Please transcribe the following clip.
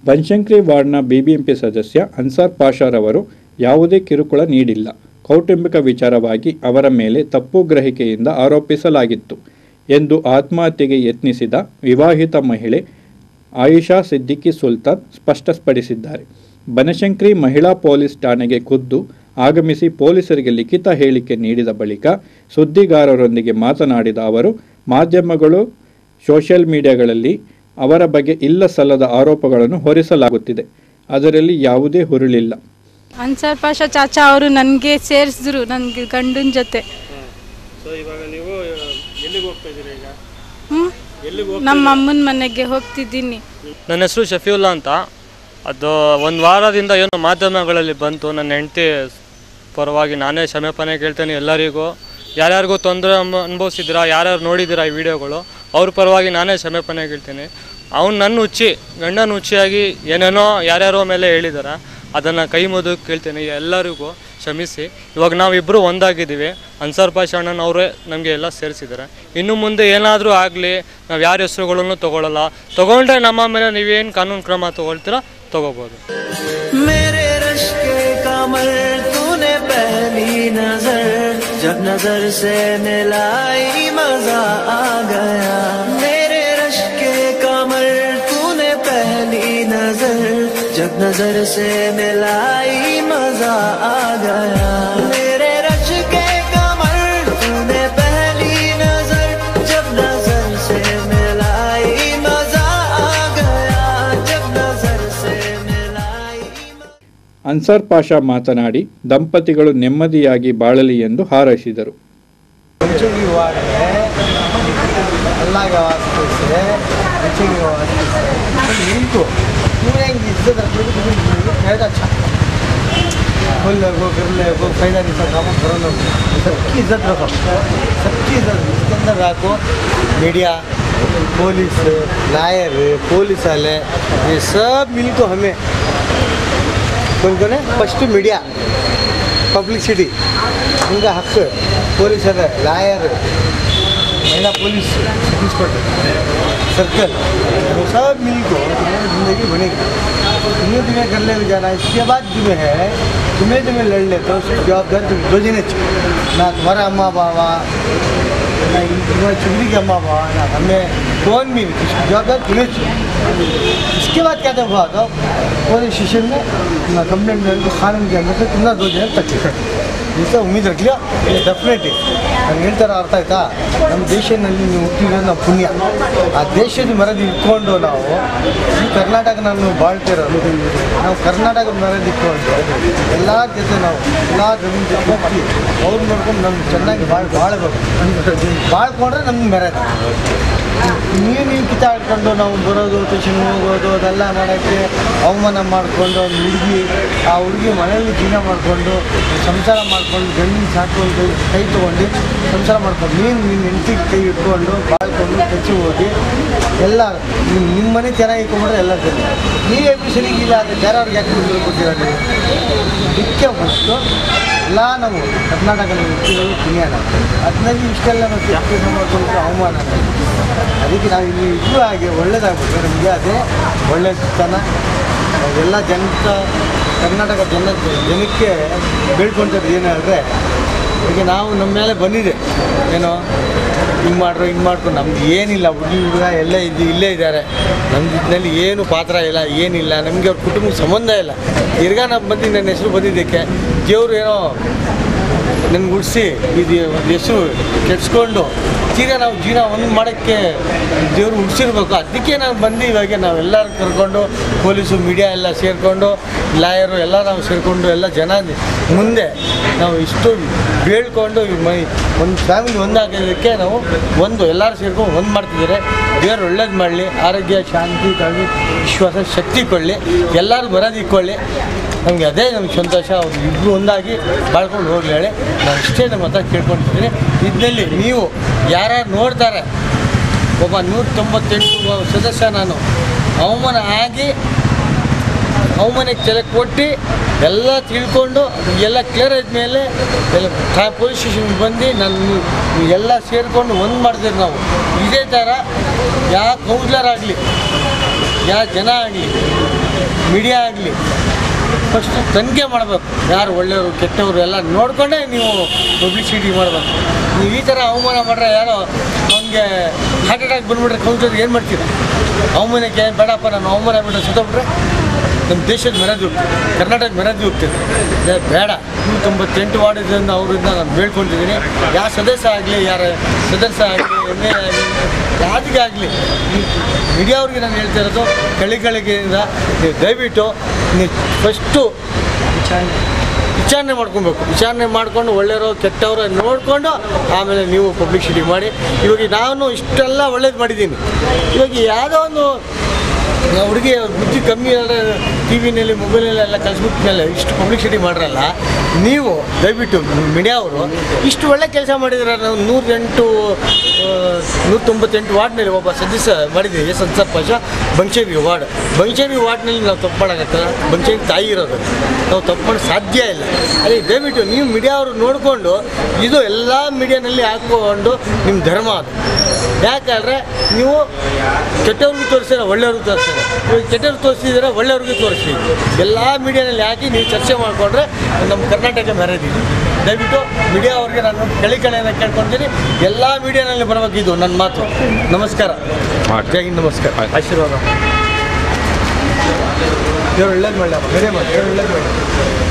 ಬನಶಂಕರಿ ವಾರ್ಡ್ನ ಬಿಬಿಎಂಪಿ ಸದಸ್ಯ ಅನ್ಸಾರ್ ಪಾಷಾರವರು ಯಾವುದೇ ಕಿರುಕುಳ ನೀಡಿಲ್ಲ ಕೌಟುಂಬಿಕ ವಿಚಾರವಾಗಿ ಅವರ ಮೇಲೆ ತಪ್ಪು ಗ್ರಹಿಕೆಯಿಂದ ಆರೋಪಿಸಲಾಗಿತ್ತು ಎಂದು ಆತ್ಮಹತ್ಯೆಗೆ ಯತ್ನಿಸಿದ ವಿವಾಹಿತ ಮಹಿಳೆ ಆಯಿಷಾ ಸಿದ್ದಿಕಿ ಸುಲ್ತಾನ್ ಸ್ಪಷ್ಟಪಡಿಸಿದ್ದಾರೆ ಬನಶಂಕರಿ ಮಹಿಳಾ ಪೊಲೀಸ್ ಠಾಣೆಗೆ ಖುದ್ದು ಆಗಮಿಸಿ ಪೊಲೀಸರಿಗೆ ಲಿಖಿತ ಹೇಳಿಕೆ ನೀಡಿದ ಬಳಿಕ ಸುದ್ದಿಗಾರರೊಂದಿಗೆ ಮಾತನಾಡಿದ ಅವರು ಮಾಧ್ಯಮಗಳು ಸೋಷಿಯಲ್ ಮೀಡಿಯಾಗಳಲ್ಲಿ ಅವರ ಬಗ್ಗೆ ಇಲ್ಲ ಸಲ್ಲದ ಆರೋಪಗಳನ್ನು ಹೊರಿಸಲಾಗುತ್ತಿದೆ ಅದರಲ್ಲಿ ಯಾವುದೇ ಹುರುಳಿಲ್ಲ ಅನ್ಸರ್ ಪಾಷಾ ಚಾಚಾ ಅವರು ನನಗೆ ಸೇರಿಸಿದ್ರು ನನಗೆ ಗಂಡನ ಜೊತೆ ಸೊ ಇವಾಗ ನೀವು ಎಲ್ಲಿಗೆ ಹೋಗ್ತಾ ಇದ್ದೀರಾ ಈಗ ಹ್ಞೂ ಎಲ್ಲಿಗೆ ನಮ್ಮ ಅಮ್ಮನ ಮನೆಗೆ ಹೋಗ್ತಿದ್ದೀನಿ ನನ್ನ ಹೆಸರು ಶಫೀವುಲ್ಲಾ ಅಂತ ಅದು ಒಂದು ವಾರದಿಂದ ಏನು ಮಾಧ್ಯಮಗಳಲ್ಲಿ ಬಂತು ನನ್ನ ಹೆಂಡತಿ ಪರವಾಗಿ ನಾನೇ ಕ್ಷಮೆಪಣೆ ಕೇಳ್ತೇನೆ ಎಲ್ಲರಿಗೂ ಯಾರ್ಯಾರಿಗೂ ತೊಂದರೆ ಅನುಭವಿಸಿದ್ದೀರಾ ಯಾರ್ಯಾರು ನೋಡಿದ್ದೀರಾ ಈ ವಿಡಿಯೋಗಳು ಅವ್ರ ಪರವಾಗಿ ನಾನೇ ಕ್ಷಮೆಪಣೆ ಕೇಳ್ತೀನಿ ಅವ್ನು ನನ್ನ ಹುಚ್ಚಿ ಗಂಡನ ಹುಚ್ಚಿಯಾಗಿ ಏನೇನೋ ಯಾರ್ಯಾರೋ ಮೇಲೆ ಹೇಳಿದಾರೆ ಅದನ್ನು ಕೈ ಮುದು ಕೇಳ್ತೀನಿ ಎಲ್ಲರಿಗೂ ಕ್ಷಮಿಸಿ ಇವಾಗ ನಾವಿಬ್ಬರು ಒಂದಾಗಿದ್ದೀವಿ ಅನ್ಸರ್ ಪಾಷಾ ಅಣ್ಣನ ಅವರೇ ನಮಗೆ ಎಲ್ಲ ಸೇರಿಸಿದ್ದಾರೆ ಇನ್ನು ಮುಂದೆ ಏನಾದರೂ ಆಗಲಿ ನಾವು ಯಾರ ಹೆಸರುಗಳನ್ನು ತೊಗೊಳ್ಳಲ್ಲ ತೊಗೊಂಡ್ರೆ ನಮ್ಮ ಮೇಲೆ ನೀವೇನು ಕಾನೂನು ಕ್ರಮ ತೊಗೊಳ್ತೀರಾ ತೊಗೋಬೋದು मेरे रश के कमर तूने पहली नजर जब नजर से मिलाई मजा आ गया मेरे रश के कमर तूने पहली नजर जब नजर से मिलाई मजा आ गया मेरे रश के कमर तूने पहली नजर जब नजर से मिलाई मजा आ गया जब नजर से मिलाई ಅನ್ಸಾರ್ ಪಾಷಾ ಮಾತನಾಡಿ ದಂಪತಿಗಳು ನೆಮ್ಮದಿಯಾಗಿ ಬಾಳಲಿ ಎಂದು ಹಾರೈಸಿದರು बच्चों की वार्ड है अल्लाह के वास्ते से बच्चों की वास्ते से इनको पूरे इज्जत रखने की तुम्हें जिंदगी फायदा अच्छा खोल लगो कर ले वो फायदा नहीं सब काम करो लोग सबकी इज्जत रखो सबकी इज्जत इसके अंदर रखो मीडिया पुलिस लायर पुलिस वाले ये सब मिल को हमें कौन कौन है फर्स्ट मीडिया पब्लिसिटी उनका हक पुलिस है लायर महिला पुलिस सब इंस्पेक्टर सर्कल वो सब मिल को तुम्हारी जिंदगी बनेगी तुम्हें तुम्हें कर ले जाना इसके बाद तुम्हें है तुम्हें तुम्हें लड़ ले तो उसकी जवाबदारी तुम दो जने चाहिए ना तुम्हारा अम्मा बाबा ना इन- तुम्हारी चुगली के अम्मा बाबा ना हमें कौन भी नहीं उसकी जवाबदारी तुम्हें चाहिए इसके बाद क्या हुआ तो पुलिस स्टेशन में कंप्लेंट करके कानून के अंदर से तुम्हारा दो जने तक ದಿವಸ ಉಮ್ಮೀದ್ ರಖಲಿಯೋ ಡೆಫಿನೆಟ್ಲಿ ನಾನು ಹೇಳ್ತಾರ ಅರ್ಥ ಆಯ್ತಾ ನಮ್ಮ ದೇಶದಲ್ಲಿ ನೀವು ಹುಟ್ಟಿರೋದು ನಾವು ಪುಣ್ಯ ಆ ದೇಶದ ಮರದ ಇಟ್ಕೊಂಡು ನಾವು ಈ ಕರ್ನಾಟಕ ನಾನು ಬಾಳ್ತಿರೋದು ನಾವು ಕರ್ನಾಟಕದ ಮರದ ಇಟ್ಕೊಂಡು ಎಲ್ಲರ ಜೊತೆ ನಾವು ಎಲ್ಲ ಜಮೀನು ಜೊತೆ ಹೋಗಿ ಅವ್ರು ನೋಡ್ಕೊಂಡು ನಮ್ಗೆ ಚೆನ್ನಾಗಿ ಬಾಳ್ ಬಾಳ್ಬೇಕು ಬಾಳ್ಕೊಂಡ್ರೆ ನಮ್ಗೆ ಮೆರೆದ ನೀವು ನೀವು ಕಿತ್ತಾಡ್ಕೊಂಡು ನಾವು ಬರೋದು ಟ್ಯೂಷನ್ ಹೋಗೋದು ಅದೆಲ್ಲ ಮಾಡೋಕ್ಕೆ ಅವಮಾನ ಮಾಡಿಕೊಂಡು ಒಂದು ಹುಡುಗಿ ಆ ಹುಡುಗಿ ಮನೆಯಲ್ಲಿ ಜೀವನ ಮಾಡಿಕೊಂಡು ಸಂಸಾರ ಮಾಡ್ಕೊಂಡು ಗಂಡಿನ ಸಾಕೊಂಡು ಕೈ ತೊಗೊಂಡು ಸಂಸಾರ ಮಾಡ್ಕೊಂಡು ನೀನು ನಿನ್ನ ಹೆಂಡತಿಗೆ ಕೈ ಇಟ್ಕೊಂಡು ಬಾಳ್ಕೊಂಡು ಕಚ್ಚಿ ಹೋಗಿ ಎಲ್ಲ ನಿಮ್ಮ ನಿಮ್ಮ ಮನೆ ಚೆನ್ನಾಗಿ ಇಟ್ಕೊಂಡ್ರೆ ಎಲ್ಲ ಸರಿ ನೀವೇ ಸರಿಗಿಲ್ಲ ಅದು ಬೇರೆಯವ್ರಿಗೆ ಯಾಕೆ ತೊಂದರೆ ಕೊಟ್ಟಿರೋ ನೀವು ಇದಕ್ಕೆ ಫಸ್ಟು ಎಲ್ಲ ನಾವು ಕರ್ನಾಟಕದಲ್ಲಿ ಹುಟ್ಟಿರೋದು ಪುಣ್ಯ ನಾವು ಅದರಲ್ಲಿ ಇಷ್ಟೆಲ್ಲ ನಾವು ಕೆಲಸ ಮಾಡ್ಕೊಂಡು ಅವಮಾನ ಅದಕ್ಕೆ ನಾವು ಇಲ್ಲಿ ಇದ್ರೂ ಹಾಗೆ ಒಳ್ಳೇದಾಗ್ಬೇಕು ನಮಗೆ ಅದೇ ಒಳ್ಳೆತನ ಎಲ್ಲ ಜನತ ಕರ್ನಾಟಕ ಜನ ಜನಕ್ಕೆ ಬೇಡ್ಕೊಳ್ತಾರೆ ಏನು ಹೇಳಿದ್ರೆ ಈಗ ನಾವು ನಮ್ಮ ಮೇಲೆ ಬಂದಿದೆ ಏನೋ ಹಿಂಗೆ ಮಾಡ್ರು ಹಿಂಗೆ ಮಾಡ್ಕೊಂಡು ನಮ್ದು ಏನಿಲ್ಲ ಹುಡುಗಿ ಹುಡುಗ ಎಲ್ಲ ಇದು ಇಲ್ಲೇ ಇದ್ದಾರೆ ನಮ್ದು ಇದರಲ್ಲಿ ಏನು ಪಾತ್ರ ಇಲ್ಲ ಏನಿಲ್ಲ ನಮಗೆ ಅವ್ರ ಕುಟುಂಬಕ್ಕೆ ಸಂಬಂಧ ಇಲ್ಲ ತಿರ್ಗಾ ನಾವು ಬಂದು ನನ್ನ ಹೆಸರು ಬಂದಿದ್ದಕ್ಕೆ ದೇವ್ರು ಏನೋ ನನ್ಗೆ ಉಡಿಸಿ ಇದು ಒಂದು ಹೆಸರು ಕೆಡ್ಸ್ಕೊಂಡು ತಿರ್ಗಾ ನಾವು ಜೀವನ ಒಂದು ಮಾಡೋಕ್ಕೆ ದೇವ್ರು ಉಡ್ಸಿರ್ಬೇಕು ಅದಕ್ಕೆ ನಾವು ಬಂದು ಇವಾಗ ನಾವೆಲ್ಲರೂ ಕರ್ಕೊಂಡು ಪೊಲೀಸು ಮೀಡಿಯಾ ಎಲ್ಲ ಸೇರಿಕೊಂಡು ಲಾಯರು ಎಲ್ಲ ನಾವು ಸೇರಿಕೊಂಡು ಎಲ್ಲ ಜನ ಮುಂದೆ ನಾವು ಇಷ್ಟು ಬೇಡ್ಕೊಂಡು ಈ ಮೈ ಒಂದು ಫ್ಯಾಮಿಲಿ ಒಂದಾಗೋದಕ್ಕೆ ನಾವು ಒಂದು ಎಲ್ಲರೂ ಸೇರ್ಕೊಂಡು ಒಂದು ಮಾಡ್ತಿದ್ದಾರೆ ದೇವ್ರು ಒಳ್ಳೇದು ಮಾಡಲಿ ಆರೋಗ್ಯ ಶಾಂತಿ ಕಳ್ಳಿ ವಿಶ್ವಾಸ ಶಕ್ತಿ ಕೊಡಲಿ ಎಲ್ಲರೂ ಬರೋದು ಇಕ್ಕೊಳ್ಳಿ ನಮಗೆ ಅದೇ ನಮ್ಗೆ ಸಂತೋಷ ಅವ್ರು ಇಬ್ಬರು ಒಂದಾಗಿ ಬಾಳ್ಕೊಂಡು ಹೋಗ್ಲಿ ಹೇಳಿ ನಾನು ಇಷ್ಟೇ ನಮ್ಮ ಹತ್ರ ಕೇಳ್ಕೊಂಡಿದ್ದೀನಿ ಇದರಲ್ಲಿ ನೀವು ಯಾರ್ಯಾರು ನೋಡ್ತಾರೆ ಒಬ್ಬ ನೂರ ತೊಂಬತ್ತೆಂಟು ಸದಸ್ಯ ನಾನು ಅವಮಾನ ಆಗಿ ಅವಮಾನಕ್ಕೆ ತಲೆ ಕೊಟ್ಟು ಎಲ್ಲ ತಿಳ್ಕೊಂಡು ಎಲ್ಲ ಕ್ಲಿಯರ್ ಆದಮೇಲೆ ಎಲ್ಲ ಪೊಲೀಸ್ ಸ್ಟೇಷನ್ಗೆ ಬಂದು ನಾನು ಎಲ್ಲ ಸೇರಿಕೊಂಡು ಒಂದು ಮಾಡಿದ್ರೆ ನಾವು ಇದೇ ಥರ ಯಾವ ಕೌನ್ಸಿಲರ್ ಆಗಲಿ ಯಾವ ಜನ ಆಗಲಿ ಮೀಡಿಯಾ ಆಗಲಿ ಫಸ್ಟ್ ತನಿಖೆ ಮಾಡಬೇಕು ಯಾರು ಒಳ್ಳೆಯವರು ಕೆಟ್ಟವರು ಎಲ್ಲ ನೋಡಿಕೊಂಡೇ ನೀವು ಪಬ್ಲಿಸಿಟಿ ಮಾಡಬೇಕು ನೀವು ಈ ಥರ ಅವಮಾನ ಮಾಡ್ರೆ ಯಾರೋ ಅವನಿಗೆ ಹಾರ್ಟ್ ಅಟ್ಯಾಕ್ ಬಂದ್ಬಿಟ್ರೆ ಕೌಂಟರ್ ಏನು ಮಾಡ್ತೀರಾ ಅವಮಾನಕ್ಕೆ ಬೇಡಪ್ಪ ನಾನು ಅವಮಾನ ಬಿಟ್ಟರೆ ಸುತ್ತಬಿಟ್ರೆ ನಮ್ಮ ದೇಶದ ಮೆರೆದು ಹೋಗ್ತದೆ ಕರ್ನಾಟಕ ಮೆರೆದು ಹೋಗ್ತದೆ ಅದೇ ಬೇಡ ನೂರ ತೊಂಬತ್ತೆಂಟು ವಾರ್ಡಿಂದ ಅವರಿಂದ ನಾನು ಬೇಡ್ಕೊಂಡಿದ್ದೀನಿ ಯಾವ ಸದಸ್ಯ ಆಗಲಿ ಯಾರ ಸದಸ್ಯ ಆಗಲಿ ಎಮ್ ಎ ಆಗಲಿ ಯಾವುದಿಗೆ ಆಗಲಿ ಮೀಡಿಯಾ ಅವ್ರಿಗೆ ನಾನು ಹೇಳ್ತಾ ಇರೋದು ಕಳಿಗಳಿಗೆಯಿಂದ ನೀವು ದಯವಿಟ್ಟು ನೀವು ಫಸ್ಟು ವಿಚಾರಣೆ ಮಾಡ್ಕೊಬೇಕು ವಿಚಾರಣೆ ಮಾಡಿಕೊಂಡು ಒಳ್ಳೆಯವರು ಕೆಟ್ಟವರು ನೋಡಿಕೊಂಡು ಆಮೇಲೆ ನೀವು ಪಬ್ಲಿಸಿಟಿ ಮಾಡಿ ಇವಾಗ ನಾನು ಇಷ್ಟೆಲ್ಲ ಒಳ್ಳೇದು ಮಾಡಿದ್ದೀನಿ ಇವಾಗ ಯಾವುದೋ ಒಂದು ಹುಡುಗಿ ಬುದ್ಧಿ ಕಮ್ಮಿ ಆದರೆ ಟಿ ವಿನಲ್ಲಿ ಮೊಬೈಲಲ್ಲೆಲ್ಲ ಕಳಿಸ್ಬಿಟ್ಟ ಮೇಲೆ ಇಷ್ಟು ಪಬ್ಲಿಸಿಟಿ ಮಾಡ್ರಲ್ಲ ನೀವು ದಯವಿಟ್ಟು ಮೀಡಿಯಾ ಅವರು ಇಷ್ಟು ಒಳ್ಳೆ ಕೆಲಸ ಮಾಡಿದ್ರೆ ನಾವು ನೂರೆಂಟು ನೂರ ತೊಂಬತ್ತೆಂಟು ವಾರ್ಡ್ನಲ್ಲಿ ಒಬ್ಬ ಸದಸ್ಯ ಮಾಡಿದ್ದೀವಿ ಎಸ್ ಅನ್ಸರ್ ಪಾಷ ಬಂಚೇರಿ ವಾರ್ಡ್ ಬಂಚೇರಿ ವಾರ್ಡ್ನಲ್ಲಿ ನಾವು ತಪ್ಪು ಮಾಡೋಕ್ಕಲ್ಲ ಬಂಚೇರಿ ತಾಯಿ ಇರೋದು ನಾವು ತಪ್ಪು ಮಾಡೋಕ್ಕೆ ಸಾಧ್ಯ ಇಲ್ಲ ಅದೇ ದಯವಿಟ್ಟು ನೀವು ಮೀಡಿಯಾ ಅವರು ನೋಡಿಕೊಂಡು ಇದು ಎಲ್ಲ ಮೀಡಿಯಾನಲ್ಲಿ ಹಾಕ್ಕೊಂಡು ನಿಮ್ಮ ಧರ್ಮ ಅದು ಯಾಕಂದರೆ ನೀವು ಕೆಟ್ಟವ್ರಿಗೂ ತೋರಿಸಿದ್ರೆ ಒಳ್ಳೆಯವ್ರಿಗೂ ತೋರಿಸ್ತೀರ ಇವಾಗ ಕೆಟ್ಟವ್ರಿಗೆ ತೋರಿಸಿದ್ರೆ ಒಳ್ಳೆಯವ್ರಿಗೂ ತೋರಿಸಿ ಎಲ್ಲ ಮೀಡಿಯಾನಲ್ಲಿ ಹಾಕಿ ನೀವು ಚರ್ಚೆ ಮಾಡಿಕೊಂಡ್ರೆ ನಮ್ಮ ಕರ್ನಾಟಕ ಮೆರೆದಿದೆ ದಯವಿಟ್ಟು ಮೀಡಿಯಾ ಅವ್ರಿಗೆ ನಾನು ಕಳಿ ಕಳೆಯನ್ನು ಕೇಳ್ಕೊಳ್ತೀನಿ ಎಲ್ಲ ಮೀಡಿಯಾನಲ್ಲಿ ಬರಬೇಕಿದ್ದು ನನ್ನ ಮಾತು ನಮಸ್ಕಾರ ಜೈ ಹಿಂದ್ ನಮಸ್ಕಾರ ಆಶೀರ್ವಾದ ದೇವ್ರು ಒಳ್ಳೇದು ಮಾಡಲ್ಲ ಬೇರೆ ಮಾಡಿ ದೇವ್ರು ಒಳ್ಳೇದು ಮಾಡಿ